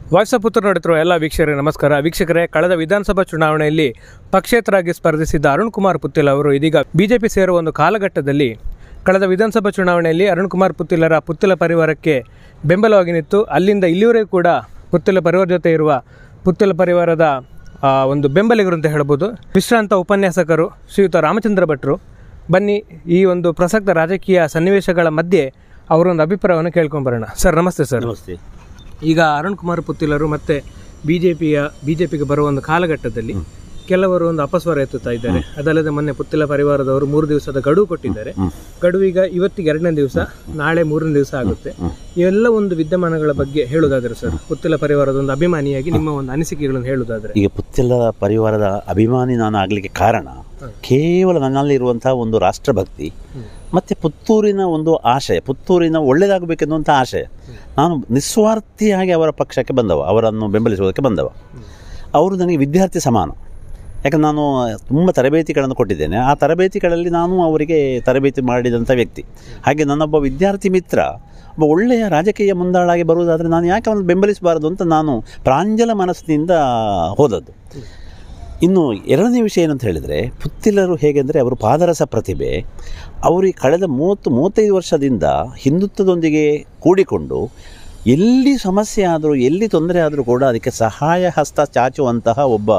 Voice of ಉತ್ತರ ನೋಡುತ್ತಿರುವ ಎಲ್ಲ ವೀಕ್ಷಕರಿಗೆ ನಮಸ್ಕಾರ ವೀಕ್ಷಕರೇ ಕಳೆದ ವಿಧಾನಸಭಾ ಚುನಾವಣೆಯಲ್ಲಿ ಪಕ್ಷೇತರಾಗಿ ಸ್ಪರ್ಧಿಸಿದ್ದ ಅರುಣ್ ಕುಮಾರ್ ಪುತ್ತಿಲ್ ಅವರು ಇದೀಗ ಬಿಜೆಪಿ ಸೇರುವ ಒಂದು ಕಾಲಘಟ್ಟದಲ್ಲಿ ಕಳೆದ ವಿಧಾನಸಭಾ ಚುನಾವಣೆಯಲ್ಲಿ ಅರುಣ್ ಕುಮಾರ್ ಪುತ್ತಿಲರ ಪುತ್ತಿಲ ಪರಿವಾರಕ್ಕೆ ಬೆಂಬಲವಾಗಿ ನಿಂತು ಅಲ್ಲಿಂದ ಇಲ್ಲಿವರೆಗೂ ಕೂಡ ಪುತ್ತಿಲ ಪರಿವಾರ ಜೊತೆ ಇರುವ ಪುತ್ತಿಲ ಪರಿವಾರದ ಆ, ಒಂದು ಬೆಂಬಲಿಗರು ಅಂತ ಹೇಳ್ಬೋದು ವಿಶ್ರಾಂತ ಉಪನ್ಯಾಸಕರು ಶ್ರೀಯುತ ರಾಮಚಂದ್ರ ಭಟ್ರು ಬನ್ನಿ ಈ ಒಂದು ಪ್ರಸಕ್ತ ರಾಜಕೀಯ ಸನ್ನಿವೇಶಗಳ ಮಧ್ಯೆ ಅವರೊಂದು ಅಭಿಪ್ರಾಯವನ್ನು ಕೇಳ್ಕೊಂಬರೋಣ ಸರ್ ನಮಸ್ತೆ ಸರ್ ನಮಸ್ತೆ ಈಗ ಅರುಣ್ ಕುಮಾರ್ ಪುತ್ತಿಲರು ಮತ್ತೆ ಬಿಜೆಪಿಯ ಬಿಜೆಪಿಗೆ ಬರುವ ಒಂದು ಕಾಲಘಟ್ಟದಲ್ಲಿ ಕೆಲವರು ಒಂದು ಅಪಸ್ವರ ಎತ್ತುತ್ತಾ ಇದ್ದಾರೆ ಅದಲ್ಲದೆ ಮೊನ್ನೆ ಪುತ್ತಿಲ ಪರಿವಾರದವರು ಮೂರು ದಿವಸದ ಗಡುವು ಕೊಟ್ಟಿದ್ದಾರೆ ಗಡುವು ಈಗ ಇವತ್ತಿಗೆ ಎರಡನೇ ದಿವಸ ನಾಳೆ ಮೂರನೇ ದಿವಸ ಆಗುತ್ತೆ ಇವೆಲ್ಲ ಒಂದು ವಿದ್ಯಮಾನಗಳ ಬಗ್ಗೆ ಹೇಳುವುದಾದ್ರೆ ಸರ್ ಪುತ್ತಿಲ ಪರಿವಾರದ ಒಂದು ಅಭಿಮಾನಿಯಾಗಿ ನಿಮ್ಮ ಒಂದು ಅನಿಸಿಕೆಗಳನ್ನು ಹೇಳುವುದಾದ್ರೆ ಈಗ ಪುತ್ತೆಲ್ಲ ಪರಿವಾರದ ಅಭಿಮಾನಿ ನಾನು ಆಗಲಿಕ್ಕೆ ಕಾರಣ ಕೇವಲ ನನ್ನಲ್ಲಿರುವಂತಹ ಒಂದು ರಾಷ್ಟ್ರಭಕ್ತಿ ಮತ್ತು ಪುತ್ತೂರಿನ ಒಂದು ಆಶಯ ಪುತ್ತೂರಿನ ಒಳ್ಳೆಯದಾಗಬೇಕೆನ್ನುವಂಥ ಆಶಯ ನಾನು ನಿಸ್ವಾರ್ಥಿಯಾಗಿ ಅವರ ಪಕ್ಷಕ್ಕೆ ಬಂದವ ಅವರನ್ನು ಬೆಂಬಲಿಸುವುದಕ್ಕೆ ಬಂದವ ಅವರು ನನಗೆ ವಿದ್ಯಾರ್ಥಿ ಸಮಾನ ಯಾಕಂದ್ರೆ ನಾನು ತುಂಬ ತರಬೇತಿಗಳನ್ನು ಕೊಟ್ಟಿದ್ದೇನೆ ಆ ತರಬೇತಿಗಳಲ್ಲಿ ನಾನು ಅವರಿಗೆ ತರಬೇತಿ ಮಾಡಿದಂಥ ವ್ಯಕ್ತಿ ಹಾಗೆ ನನ್ನೊಬ್ಬ ವಿದ್ಯಾರ್ಥಿ ಮಿತ್ರ ಒಬ್ಬ ಒಳ್ಳೆಯ ರಾಜಕೀಯ ಮುಂದಾಳಾಗಿ ಬರುವುದಾದರೆ ನಾನು ಯಾಕೆ ಅವನು ಬೆಂಬಲಿಸಬಾರದು ಅಂತ ನಾನು ಪ್ರಾಂಜಲ ಮನಸ್ಸಿನಿಂದ ಹೋದದ್ದು ಇನ್ನು ಎರಡನೇ ವಿಷಯ ಏನಂತ ಹೇಳಿದರೆ ಪುತ್ತಿಲರು ಹೇಗೆಂದರೆ ಅವರು ಪಾದರಸ ಪ್ರತಿಭೆ ಅವರು ಈ ಕಳೆದ ಮೂವತ್ತು ಮೂವತ್ತೈದು ವರ್ಷದಿಂದ ಹಿಂದುತ್ವದೊಂದಿಗೆ ಕೂಡಿಕೊಂಡು ಎಲ್ಲಿ ಸಮಸ್ಯೆ ಆದರೂ ಎಲ್ಲಿ ತೊಂದರೆ ಆದರೂ ಕೂಡ ಅದಕ್ಕೆ ಸಹಾಯ ಹಸ್ತ ಚಾಚುವಂತಹ ಒಬ್ಬ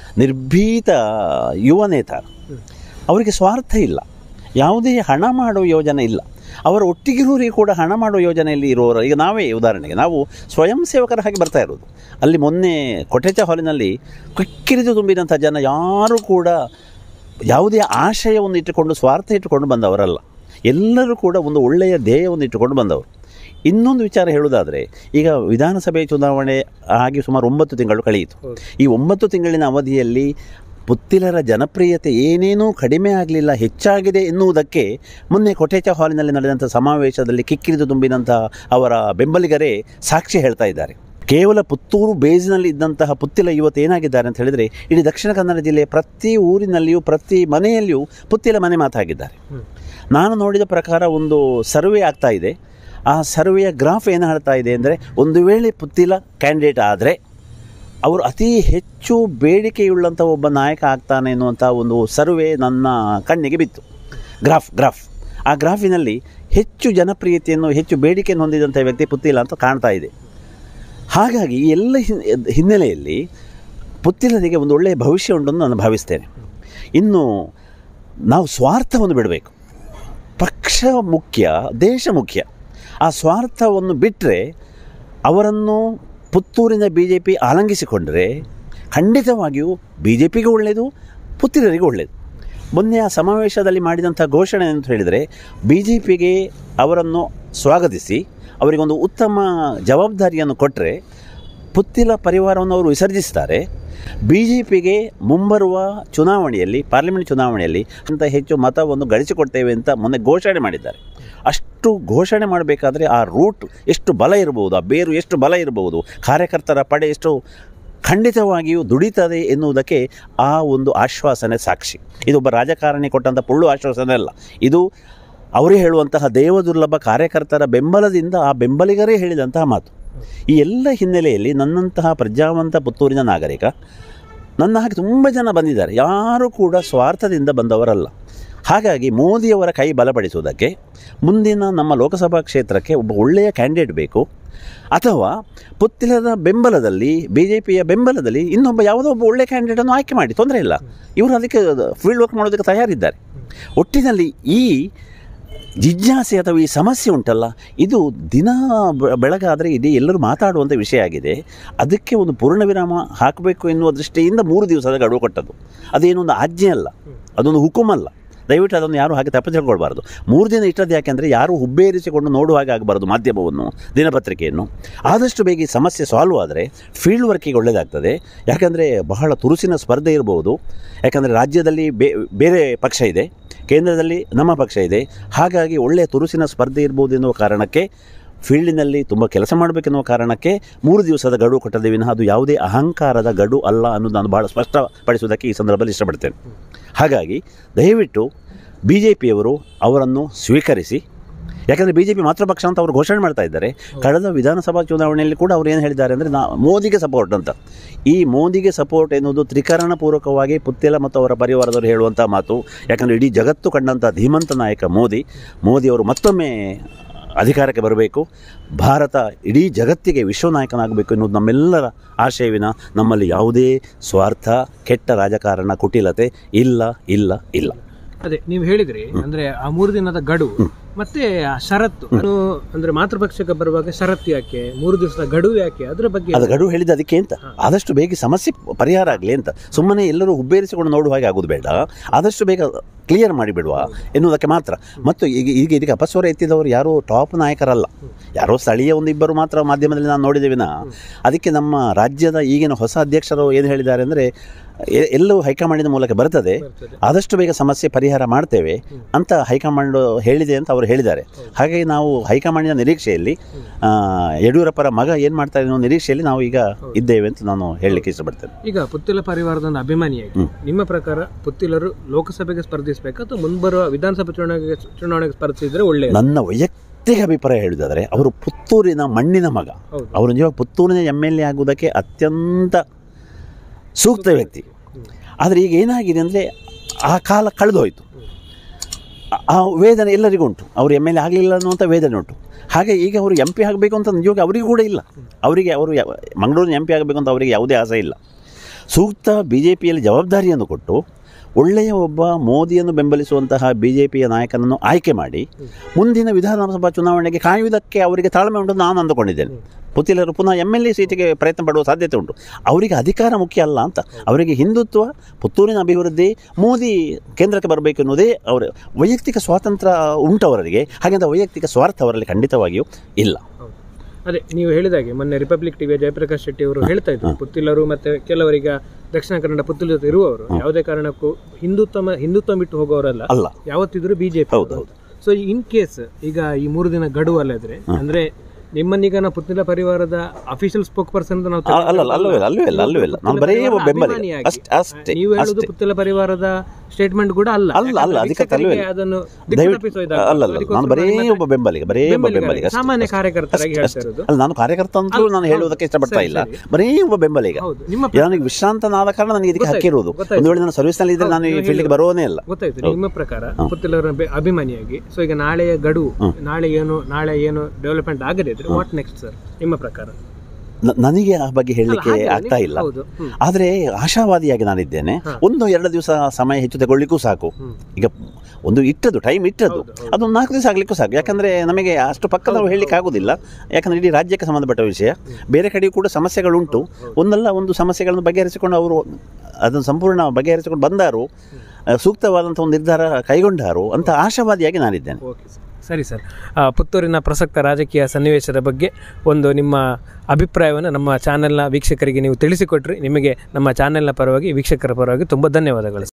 ನಿರ್ಭೀತ ಯುವ ನೇತ ಅವರಿಗೆ ಸ್ವಾರ್ಥ ಇಲ್ಲ ಯಾವುದೇ ಹಣ ಮಾಡುವ ಯೋಜನೆ ಇಲ್ಲ ಅವರ ಒಟ್ಟಿಗಿರುವವರಿಗೆ ಕೂಡ ಹಣ ಮಾಡುವ ಯೋಜನೆಯಲ್ಲಿ ಇರುವವರು ಈಗ ನಾವೇ ಉದಾಹರಣೆಗೆ ನಾವು ಸ್ವಯಂ ಸೇವಕರ ಹಾಗೆ ಬರ್ತಾ ಇರೋದು ಅಲ್ಲಿ ಮೊನ್ನೆ ಕೊಟೆಚ ಹಾಲಿನಲ್ಲಿ ಕಿಕ್ಕಿರಿದು ತುಂಬಿದಂಥ ಜನ ಯಾರೂ ಕೂಡ ಯಾವುದೇ ಆಶಯವನ್ನು ಇಟ್ಟುಕೊಂಡು ಸ್ವಾರ್ಥ ಇಟ್ಟುಕೊಂಡು ಬಂದವರಲ್ಲ ಎಲ್ಲರೂ ಕೂಡ ಒಂದು ಒಳ್ಳೆಯ ಧ್ಯೇಯವನ್ನು ಇಟ್ಟುಕೊಂಡು ಬಂದವರು ಇನ್ನೊಂದು ವಿಚಾರ ಹೇಳುವುದಾದರೆ ಈಗ ವಿಧಾನಸಭೆ ಚುನಾವಣೆ ಆಗಿ ಸುಮಾರು ಒಂಬತ್ತು ತಿಂಗಳು ಕಳೆಯಿತು ಈ ಒಂಬತ್ತು ತಿಂಗಳಿನ ಅವಧಿಯಲ್ಲಿ ಪುತ್ತಿಲರ ಜನಪ್ರಿಯತೆ ಏನೇನೂ ಕಡಿಮೆ ಆಗಲಿಲ್ಲ ಹೆಚ್ಚಾಗಿದೆ ಎನ್ನುವುದಕ್ಕೆ ಮೊನ್ನೆ ಕೊಟೇಚ ಹಾಲಿನಲ್ಲಿ ನಡೆದಂಥ ಸಮಾವೇಶದಲ್ಲಿ ಕಿಕ್ಕಿರಿದು ತುಂಬಿದಂಥ ಅವರ ಬೆಂಬಲಿಗರೇ ಸಾಕ್ಷಿ ಹೇಳ್ತಾ ಇದ್ದಾರೆ ಕೇವಲ ಪುತ್ತೂರು ಬೇಸ್ನಲ್ಲಿ ಇದ್ದಂತಹ ಪುತ್ತಿಲ ಇವತ್ತು ಏನಾಗಿದ್ದಾರೆ ಅಂತ ಹೇಳಿದರೆ ಇಡೀ ದಕ್ಷಿಣ ಕನ್ನಡ ಜಿಲ್ಲೆಯ ಪ್ರತಿ ಊರಿನಲ್ಲಿಯೂ ಪ್ರತಿ ಮನೆಯಲ್ಲಿಯೂ ಪುತ್ತಿಲ ಮನೆ ಮಾತಾಗಿದ್ದಾರೆ ನಾನು ನೋಡಿದ ಪ್ರಕಾರ ಒಂದು ಸರ್ವೆ ಆಗ್ತಾ ಇದೆ ಆ ಸರ್ವೆಯ ಗ್ರಾಫ್ ಏನು ಹೇಳ್ತಾ ಇದೆ ಅಂದರೆ ಒಂದು ವೇಳೆ ಪುತ್ತಿಲ ಕ್ಯಾಂಡಿಡೇಟ್ ಆದರೆ ಅವರು ಅತಿ ಹೆಚ್ಚು ಬೇಡಿಕೆಯುಳ್ಳಂಥ ಒಬ್ಬ ನಾಯಕ ಆಗ್ತಾನೆ ಎನ್ನುವಂಥ ಒಂದು ಸರ್ವೆ ನನ್ನ ಕಣ್ಣಿಗೆ ಬಿತ್ತು ಗ್ರಾಫ್ ಗ್ರಾಫ್ ಆ ಗ್ರಾಫಿನಲ್ಲಿ ಹೆಚ್ಚು ಜನಪ್ರಿಯತೆಯನ್ನು ಹೆಚ್ಚು ಬೇಡಿಕೆಯನ್ನು ಹೊಂದಿದಂಥ ವ್ಯಕ್ತಿ ಪುತ್ತಿಲ ಅಂತ ಕಾಣ್ತಾ ಇದೆ ಹಾಗಾಗಿ ಈ ಎಲ್ಲ ಹಿನ್- ಹಿನ್ನೆಲೆಯಲ್ಲಿ ಪುತ್ತಿಲರಿಗೆ ಒಂದು ಒಳ್ಳೆಯ ಭವಿಷ್ಯ ಉಂಟು ಅಂತ ನಾನು ಭಾವಿಸ್ತೇನೆ ಇನ್ನು ನಾವು ಸ್ವಾರ್ಥವನ್ನು ಬಿಡಬೇಕು ಪಕ್ಷ ಮುಖ್ಯ ದೇಶ ಮುಖ್ಯ ಆ ಸ್ವಾರ್ಥವನ್ನು ಬಿಟ್ಟರೆ ಅವರನ್ನು ಪುತ್ತೂರಿನ ಬಿ ಜೆ ಪಿ ಆಲಂಗಿಸಿಕೊಂಡರೆ ಖಂಡಿತವಾಗಿಯೂ ಬಿ ಜೆ ಪಿಗೂ ಒಳ್ಳೆಯದು ಪುತ್ತಿರರಿಗೂ ಒಳ್ಳೆಯದು ಮೊನ್ನೆ ಆ ಸಮಾವೇಶದಲ್ಲಿ ಮಾಡಿದಂಥ ಘೋಷಣೆ ಅಂತ ಹೇಳಿದರೆ ಬಿ ಜೆ ಪಿಗೆ ಅವರನ್ನು ಸ್ವಾಗತಿಸಿ ಅವರಿಗೊಂದು ಉತ್ತಮ ಜವಾಬ್ದಾರಿಯನ್ನು ಕೊಟ್ಟರೆ ಪುತ್ತಿಲ ಪರಿವಾರವನ್ನು ಅವರು ವಿಸರ್ಜಿಸ್ತಾರೆ ಬಿ ಜೆ ಪಿಗೆ ಮುಂಬರುವ ಚುನಾವಣೆಯಲ್ಲಿ ಪಾರ್ಲಿಮೆಂಟ್ ಚುನಾವಣೆಯಲ್ಲಿ ಅಂತ ಹೆಚ್ಚು ಮತವನ್ನು ಗಳಿಸಿಕೊಡ್ತೇವೆ ಅಂತ ಮೊನ್ನೆ ಘೋಷಣೆ ಮಾಡಿದ್ದಾರೆ ಅಷ್ಟು ಘೋಷಣೆ ಮಾಡಬೇಕಾದ್ರೆ ಆ ರೂಟ್ ಎಷ್ಟು ಬಲ ಇರಬಹುದು ಆ ಬೇರು ಎಷ್ಟು ಬಲ ಇರಬಹುದು ಕಾರ್ಯಕರ್ತರ ಪಡೆ ಎಷ್ಟು ಖಂಡಿತವಾಗಿಯೂ ದುಡಿತದೆ ಎನ್ನುವುದಕ್ಕೆ ಆ ಒಂದು ಆಶ್ವಾಸನೆ ಸಾಕ್ಷಿ ಇದೊಬ್ಬ ರಾಜಕಾರಣಿ ಕೊಟ್ಟಂಥ ಪುಳ್ಳು ಆಶ್ವಾಸನೆ ಅಲ್ಲ ಇದು ಅವರೇ ಹೇಳುವಂತಹ ದೇವದುರ್ಲಭ ಕಾರ್ಯಕರ್ತರ ಬೆಂಬಲದಿಂದ ಆ ಬೆಂಬಲಿಗರೇ ಹೇಳಿದಂತಹ ಮಾತು ಈ ಎಲ್ಲ ಹಿನ್ನೆಲೆಯಲ್ಲಿ ನನ್ನಂತಹ ಪ್ರಜ್ಞಾವಂತ ಪುತ್ತೂರಿನ ನಾಗರಿಕ ನನ್ನ ಹಾಗೆ ತುಂಬ ಜನ ಬಂದಿದ್ದಾರೆ ಯಾರೂ ಕೂಡ ಸ್ವಾರ್ಥದಿಂದ ಬಂದವರಲ್ಲ ಹಾಗಾಗಿ ಮೋದಿಯವರ ಕೈ ಬಲಪಡಿಸುವುದಕ್ಕೆ ಮುಂದಿನ ನಮ್ಮ ಲೋಕಸಭಾ ಕ್ಷೇತ್ರಕ್ಕೆ ಒಬ್ಬ ಒಳ್ಳೆಯ ಕ್ಯಾಂಡಿಡೇಟ್ ಬೇಕು ಅಥವಾ ಪುತ್ತಿಲದ ಬೆಂಬಲದಲ್ಲಿ ಬಿ ಜೆ ಪಿಯ ಬೆಂಬಲದಲ್ಲಿ ಇನ್ನೊಬ್ಬ ಯಾವುದೋ ಒಬ್ಬ ಒಳ್ಳೆಯ ಕ್ಯಾಂಡಿಡೇಟನ್ನು ಆಯ್ಕೆ ಮಾಡಿ ತೊಂದರೆ ಇಲ್ಲ ಇವರು ಅದಕ್ಕೆ ಫೀಲ್ಡ್ ವರ್ಕ್ ಮಾಡೋದಕ್ಕೆ ತಯಾರಿದ್ದಾರೆ ಒಟ್ಟಿನಲ್ಲಿ ಈ ಜಿಜ್ಞಾಸೆ ಅಥವಾ ಈ ಸಮಸ್ಯೆ ಉಂಟಲ್ಲ ಇದು ದಿನ ಬೆ- ಬೆಳಗಾದರೆ ಇಡೀ ಎಲ್ಲರೂ ಮಾತಾಡುವಂಥ ವಿಷಯ ಆಗಿದೆ ಅದಕ್ಕೆ ಒಂದು ಪೂರ್ಣ ವಿರಾಮ ಹಾಕಬೇಕು ಎನ್ನುವ ದೃಷ್ಟಿಯಿಂದ ಮೂರು ದಿವಸದ ಗಡುವು ಕೊಟ್ಟದ್ದು ಅದೇನು ಒಂದು ಆಜ್ಞೆ ಅಲ್ಲ ಅದೊಂದು ಹುಕುಮಲ್ಲ ದಯವಿಟ್ಟು ಅದನ್ನು ಯಾರು ಹಾಗೆ ತಪ್ಪು ತಿಳ್ಕೊಳ್ಬಾರ್ದು ಮೂರು ದಿನ ಇಟ್ಟದ್ದು ಯಾಕೆಂದರೆ ಯಾರು ಹುಬ್ಬೇರಿಸಿಕೊಂಡು ನೋಡುವ ಹಾಗೆ ಆಗಬಾರ್ದು ಮಾಧ್ಯಮವನ್ನು ದಿನಪತ್ರಿಕೆಯನ್ನು ಆದಷ್ಟು ಬೇಗ ಈ ಸಮಸ್ಯೆ ಸಾಲ್ವ್ ಆದರೆ ಫೀಲ್ಡ್ ವರ್ಕಿಗೆ ಒಳ್ಳೆಯದಾಗ್ತದೆ ಯಾಕಂದರೆ ಬಹಳ ತುರುಸಿನ ಸ್ಪರ್ಧೆ ಇರಬಹುದು ಯಾಕಂದರೆ ರಾಜ್ಯದಲ್ಲಿ ಬೇ ಬೇರೆ ಪಕ್ಷ ಇದೆ ಕೇಂದ್ರದಲ್ಲಿ ನಮ್ಮ ಪಕ್ಷ ಇದೆ ಹಾಗಾಗಿ ಒಳ್ಳೆಯ ತುರುಸಿನ ಸ್ಪರ್ಧೆ ಇರ್ಬೋದು ಎನ್ನುವ ಕಾರಣಕ್ಕೆ ಫೀಲ್ಡಿನಲ್ಲಿ ತುಂಬ ಕೆಲಸ ಮಾಡಬೇಕೆನ್ನುವ ಕಾರಣಕ್ಕೆ ಮೂರು ದಿವಸದ ಗಡುವು ಕೊಟ್ಟದೆ ವಿನಃ ಅದು ಯಾವುದೇ ಅಹಂಕಾರದ ಗಡು ಅಲ್ಲ ಅನ್ನೋದು ನಾನು ಭಾಳ ಸ್ಪಷ್ಟಪಡಿಸುವುದಕ್ಕೆ ಈ ಸಂದರ್ಭದಲ್ಲಿ ಇಷ್ಟಪಡ್ತೇನೆ ಹಾಗಾಗಿ ದಯವಿಟ್ಟು ಬಿ ಜೆ ಪಿಯವರು ಅವರನ್ನು ಸ್ವೀಕರಿಸಿ ಯಾಕಂದರೆ ಬಿ ಜೆ ಪಿ ಮಾತೃ ಪಕ್ಷ ಅಂತ ಅವರು ಘೋಷಣೆ ಮಾಡ್ತಾ ಇದ್ದಾರೆ ಕಳೆದ ವಿಧಾನಸಭಾ ಚುನಾವಣೆಯಲ್ಲಿ ಕೂಡ ಅವ್ರು ಏನು ಹೇಳಿದ್ದಾರೆ ಅಂದರೆ ನಾ ಮೋದಿಗೆ ಸಪೋರ್ಟ್ ಅಂತ ಈ ಮೋದಿಗೆ ಸಪೋರ್ಟ್ ಎನ್ನುವುದು ತ್ರಿಕರಣ ಪೂರ್ವಕವಾಗಿ ಪುತ್ತಿಲ ಮತ್ತು ಅವರ ಪರಿವಾರದವರು ಹೇಳುವಂಥ ಮಾತು ಯಾಕಂದರೆ ಇಡೀ ಜಗತ್ತು ಕಂಡಂಥ ಧೀಮಂತ ನಾಯಕ ಮೋದಿ ಮೋದಿ ಅವರು ಮತ್ತೊಮ್ಮೆ ಅಧಿಕಾರಕ್ಕೆ ಬರಬೇಕು ಭಾರತ ಇಡೀ ಜಗತ್ತಿಗೆ ವಿಶ್ವನಾಯಕನಾಗಬೇಕು ಎನ್ನುವುದು ನಮ್ಮೆಲ್ಲರ ಆಶಯವಿನ ನಮ್ಮಲ್ಲಿ ಯಾವುದೇ ಸ್ವಾರ್ಥ ಕೆಟ್ಟ ರಾಜಕಾರಣ ಕುಟಿಲತೆ ಇಲ್ಲ ಇಲ್ಲ ಇಲ್ಲ ಅದೇ ನೀವು ಹೇಳಿದ್ರಿ ಅಂದ್ರೆ ಆ ಮೂರು ದಿನದ ಗಡುವು ಮತ್ತೆ ಆ ಷರತ್ತು ಅದು ಅಂದ್ರೆ ಮಾತೃಪಕ್ಷಕ್ಕೆ ಬರುವಾಗ ಷರತ್ತು ಯಾಕೆ ಮೂರು ದಿವಸದ ಗಡುವು ಯಾಕೆ ಅದ್ರ ಬಗ್ಗೆ ಅದು ಗಡುವು ಹೇಳಿದ ಅದಕ್ಕೆ ಅಂತ ಆದಷ್ಟು ಬೇಗ ಸಮಸ್ಯೆ ಪರಿಹಾರ ಆಗಲಿ ಅಂತ ಸುಮ್ಮನೆ ಎಲ್ಲರೂ ಹುಬ್ಬೇರಿಸಿಕೊಂಡು ನೋಡುವ ಹಾಗೆ ಆಗೋದು ಬೇಡ ಆದಷ್ಟು ಬೇಗ ಕ್ಲಿಯರ್ ಮಾಡಿಬಿಡುವ ಎನ್ನುವುದಕ್ಕೆ ಮಾತ್ರ ಮತ್ತು ಈಗ ಈಗ ಇದಕ್ಕೆ ಅಪಸ್ವರ ಎತ್ತಿದವರು ಯಾರೂ ಟಾಪ್ ನಾಯಕರಲ್ಲ ಯಾರೋ ಸ್ಥಳೀಯ ಒಂದು ಇಬ್ಬರು ಮಾತ್ರ ಮಾಧ್ಯಮದಲ್ಲಿ ನಾನು ನೋಡಿದ್ದೇವಿನ ಅದಕ್ಕೆ ನಮ್ಮ ರಾಜ್ಯದ ಈಗಿನ ಹೊಸ ಅಧ್ಯಕ್ಷರು ಏನು ಹೇಳಿದ್ದಾರೆ ಅಂದರೆ ಎಲ್ಲವೂ ಹೈಕಮಾಂಡಿನ ಮೂಲಕ ಬರ್ತದೆ ಆದಷ್ಟು ಬೇಗ ಸಮಸ್ಯೆ ಪರಿಹಾರ ಮಾಡ್ತೇವೆ ಅಂತ ಹೈಕಮಾಂಡ್ ಹೇಳಿದೆ ಅಂತ ಅವರು ಹೇಳಿದ್ದಾರೆ ಹಾಗಾಗಿ ನಾವು ಹೈಕಮಾಂಡಿನ ನಿರೀಕ್ಷೆಯಲ್ಲಿ ಆ, ಯಡಿಯೂರಪ್ಪರ ಮಗ ಏನು ಮಾಡ್ತಾರೆ ಅನ್ನೋ ನಿರೀಕ್ಷೆಯಲ್ಲಿ ನಾವು ಈಗ ಇದ್ದೇವೆ ಅಂತ ನಾನು ಹೇಳಲಿಕ್ಕೆ ಇಷ್ಟಪಡ್ತೇನೆ ಈಗ ಪುತ್ತಿಲ ಪರಿವಾರದ ಒಂದು ಅಭಿಮಾನಿಯಾಗಿ ನಿಮ್ಮ ಪ್ರಕಾರ ಪುತ್ತಿಲರು ಲೋಕಸಭೆಗೆ ಸ್ಪರ್ಧಿಸಬೇಕಾ ಅಥವಾ ಮುಂಬರುವ ವಿಧಾನಸಭೆ ಚುನಾವಣೆಗೆ ಚುನಾವಣೆಗೆ ಸ್ಪರ್ಧಿಸಿದ್ರೆ ಒಳ್ಳೆಯದು ನನ್ನ ವೈಯಕ್ತಿಕ ಅಭಿಪ್ರಾಯ ಹೇಳುವುದಾದರೆ ಅವರು ಪುತ್ತೂರಿನ ಮಣ್ಣಿನ ಮಗ ಹೌದು. ಅವರು ನಿಜವಾಗ ಪುತ್ತೂರಿನ ಎಮ್ ಎಲ್ ಎ ಆಗುವುದಕ್ಕೆ ಅತ್ಯಂತ ಸೂಕ್ತ ವ್ಯಕ್ತಿ ಆದರೆ ಈಗ ಏನಾಗಿದೆ ಅಂದರೆ ಆ ಕಾಲ ಕಳೆದು ಹೋಯಿತು ಆ- ಆ ವೇದನೆ ಎಲ್ಲರಿಗೂ ಉಂಟು ಅವರು ಎಮ್ ಎಲ್ ಎ ಆಗಲಿಲ್ಲ ಅನ್ನುವಂಥ ವೇದನೆ ಉಂಟು ಹಾಗೆ ಈಗ ಅವರು ಎಂ ಪಿ ಆಗಬೇಕು ಅಂತ ನಿಜವಾಗಿ ಅವರಿಗೂ ಕೂಡ ಇಲ್ಲ ಅವರಿಗೆ ಅವರು ಯಾವ- ಮಂಗಳೂರಿನ ಎಂ ಪಿ ಆಗಬೇಕು ಅಂತ ಅವರಿಗೆ ಯಾವುದೇ ಆಸೆ ಇಲ್ಲ ಸೂಕ್ತ ಬಿ ಜೆ ಪಿಯಲ್ಲಿ ಜವಾಬ್ದಾರಿಯನ್ನು ಕೊಟ್ಟು ಒಳ್ಳೆಯ ಒಬ್ಬ ಮೋದಿಯನ್ನು ಬೆಂಬಲಿಸುವಂತಹ ಬಿ ಜೆ ಪಿಯ ನಾಯಕನನ್ನು ಆಯ್ಕೆ ಮಾಡಿ ಮುಂದಿನ ವಿಧಾನಸಭಾ ಚುನಾವಣೆಗೆ ಕಾಯುವುದಕ್ಕೆ ಅವರಿಗೆ ತಾಳ್ಮೆ ಉಂಟು ನಾನು ಅಂದುಕೊಂಡಿದ್ದೇನೆ ಪುತ್ತಿಲರು ಪುನಃ ಎಮ್ ಎಲ್ ಎ ಸೀಟಿಗೆ ಪ್ರಯತ್ನ ಪಡುವ ಸಾಧ್ಯತೆ ಉಂಟು ಅವರಿಗೆ ಅಧಿಕಾರ ಮುಖ್ಯ ಅಲ್ಲ ಅಂತ ಅವರಿಗೆ ಹಿಂದುತ್ವ ಪುತ್ತೂರಿನ ಅಭಿವೃದ್ಧಿ ಮೋದಿ ಕೇಂದ್ರಕ್ಕೆ ಬರಬೇಕು ಎನ್ನುವುದೇ ಅವರ ವೈಯಕ್ತಿಕ ಸ್ವಾತಂತ್ರ್ಯ ಉಂಟು ಅವರಿಗೆ ಹಾಗೆಂತ ವೈಯಕ್ತಿಕ ಸ್ವಾರ್ಥ ಅವರಲ್ಲಿ ಖಂಡಿತವಾಗಿಯೂ ಇಲ್ಲ ಹೌದು. ಅದೇ ನೀವು ಹೇಳಿದಾಗೆ ಮೊನ್ನೆ ರಿಪಬ್ಲಿಕ್ ಟಿವಿಯ ಜಯಪ್ರಕಾಶ್ ಶೆಟ್ಟಿ ಅವರು ಹೇಳ್ತಾ ಇದ್ರು ಪುತ್ತಿಲರು ಮತ್ತೆ ಕೆಲವರೀಗ ದಕ್ಷಿಣ ಕನ್ನಡ ಪುತ್ತಿಲ ಜೊತೆ ಇರುವವರು ಯಾವುದೇ ಕಾರಣಕ್ಕೂ ಹಿಂದುತ್ವ ಹಿಂದುತ್ವ ಬಿಟ್ಟು ಹೋಗೋರಲ್ಲ ಅಲ್ಲ ಯಾವತ್ತಿದ್ರು ಬಿಜೆಪಿ ಹೌದು, ಹೌದು. ಸೊ ಇನ್ ಕೇಸ್ ಈಗ ಈ ಮೂರು ದಿನ ಗಡುವು ಅಲ್ಲದ್ರೆ ಅಂದ್ರೆ ನಿಮ್ಮನ್ನೀಗ ನಾವು ಪುತ್ತಿಲ ಪರಿವಾರದ ಅಫಿಷಿಯಲ್ ಸ್ಪೋಕ್ ಪರ್ಸನ್ ಅಂತ ನಾವು ಅ- ಅಲ್ಲ ಅಲ್ಲ ಅಲ್ಲವೇ ಅಲ್ಲ ಅಲ್ಲವೇ ಅಲ್ಲ ಅಲ್ಲವೇ ಅಲ್ಲ ನಾನು ಬರೀ ಒಬ್ಬ ಬೆಂಬಲಿಗ ಅಭಿಮಾನಿಯಾಗಿ. ಅಷ್ಟೇ ಅಷ್ಟೇ ನೀವು ಹೇಳುದು ಅಷ್ಟೇ ಪುತ್ತಿಲ ಪರಿವಾರದ ಸ್ಟೇಟ್ಮೆಂಟ್ ಕೂಡ ಅಲ್ಲ ಅಲ್ಲ, ಅಲ್ಲ, ಯಾಕಂದ್ರೆ ಅದಕ್ಕೆ ವೀಕ್ಷಕರಿಗೆ ತಲ್ಲವೇ ಅದನ್ನು ದಯವಿಟ್ಟು ದಿಕ್ಕುತಪ್ಪಿಸೋದಾಗ್ತದೆ. ಅಲ್ಲ ಅಲ್ಲ ನಾನು ಅದಕ್ಕೋಸ್ಕರ ಬರೀ ನಿಮ್ಮ ಒಬ್ಬ ಬೆಂಬಲಿಗ ಬರೀ ಒಬ್ಬ ಬೆಂಬಲಿಗ, ಬೆಂಬಲಿಗ ಅಷ್ಟೇ, ಸಾಮಾನ್ಯ ಅಷ್ಟೇ. ಕಾರ್ಯಕರ್ತರಾಗಿ ಅಷ್ಟೇ, ಹೇಳ್ತಾ ಅಷ್ಟೇ. ಇರೋದು ಅಲ್ಲ ನಾನು ಕಾರ್ಯಕರ್ತ ಅಂತಲೂ ನಾನು ಹೌದು, ಹೇಳುವುದಕ್ಕೆ ಇಷ್ಟಪಡ್ತಾ ಸರಿ, ಇಲ್ಲ ಸರಿ. ಬರೀ ಒಬ್ಬ ಬೆಂಬಲಿಗ ಹೌದು ನಿಮ್ಮ ಈಗ ನನಗೆ ವಿಶ್ರಾಂತನಾದ ಕಾರಣ ನನಗೆ ಇದಕ್ಕೆ ಗೊತ್ತಾಯ್ತು, ಹಕ್ಕಿರುವುದು ಗೊತ್ತಾಯ್ತು. ಒಂದು ವೇಳೆ ನಾನು ಸರ್ವಿಸ್ನಲ್ಲಿ ಇದ್ರೆ ನಾನು ಈ ಹೌದು, ಫೀಲ್ಡ್ಗೆ ಬರೋನೇ ಇಲ್ಲ ಗೊತ್ತಾಯ್ತು ನಿಮ್ಮ ಪ್ರಕಾರ ಪುತ್ತಿಲರ ಬೆ- ಅಭಿಮಾನಿಯಾಗಿ ಸೊ ಈಗ ನಾಳೆಯ ಗಡುವು ನಾಳೆ ಏನು ನಾಳೆ ಏನು ಡೆವಲಪ್ಮೆಂಟ್ ಆಗದೇ ಇದ್ರೆ ವಾಟ್ ನೆಕ್ಸ್ಟ್ ಸರ್ ನಿಮ್ಮ ಪ್ರಕಾರ ನ- ನನಗೆ ಆ ಬಗ್ಗೆ ಹೇಳಲಿಕ್ಕೆ ಹಾಗೆ ಆಗ್ತಾ ಇಲ್ಲ ಹೌದು ಹ್ಮ್. ಆದರೆ ಆಶಾವಾದಿಯಾಗಿ ನಾನಿದ್ದೇನೆ ಒಂದು ಎರಡು ದಿವಸ ಸಮಯ ಹೆಚ್ಚು ತಗೊಳ್ಳಿಕ್ಕೂ ಸಾಕು ಹ್ಮ್. ಈಗ ಒಂದು ಇಟ್ಟದ್ದು ಟೈಮ್ ಇಟ್ಟದ್ದು ಹೌದು, ಹೌದು. ಅದೊಂದು ನಾಲ್ಕು ದಿವಸ ಆಗ್ಲಿಕ್ಕೂ ಸಾಕು ಯಾಕಂದ್ರೆ ನಮಗೆ ಅಷ್ಟು ಪಕ್ಕದವರು ಹೇಳಲಿಕ್ಕೆ ಆಗೋದಿಲ್ಲ ಯಾಕಂದ್ರೆ ಇಡೀ ರಾಜ್ಯಕ್ಕೆ ಸಂಬಂಧಪಟ್ಟ ವಿಷಯ ಬೇರೆ ಕಡೆಯೂ ಕೂಡ ಸಮಸ್ಯೆಗಳುಂಟು ಒಂದಲ್ಲ ಒಂದು ಸಮಸ್ಯೆಗಳನ್ನು ಬಗೆಹರಿಸಿಕೊಂಡು ಅವರು ಅದನ್ನು ಸಂಪೂರ್ಣ ಬಗೆಹರಿಸಿಕೊಂಡು ಬಂದಾರು ಆ, ಸೂಕ್ತವಾದಂಥ ಒಂದು ನಿರ್ಧಾರ ಕೈಗೊಂಡಾರು ಅಂತ ಆಶಾವಾದಿಯಾಗಿ ನಾನಿದ್ದೇನೆ ಓಕೆ ಸರ್ ಸರಿ ಸರ್ ಆ, ಪುತ್ತೂರಿನ ಪ್ರಸಕ್ತ ರಾಜಕೀಯ ಸನ್ನಿವೇಶದ ಬಗ್ಗೆ ಒಂದು ನಿಮ್ಮ ಅಭಿಪ್ರಾಯವನ್ನು ನಮ್ಮ ಚಾನೆಲ್ನ ವೀಕ್ಷಕರಿಗೆ ನೀವು ತಿಳಿಸಿಕೊಟ್ರಿ ನಿಮಗೆ ನಮ್ಮ ಚಾನೆಲ್ನ ಪರವಾಗಿ ವೀಕ್ಷಕರ ಪರವಾಗಿ ತುಂಬ ಧನ್ಯವಾದಗಳು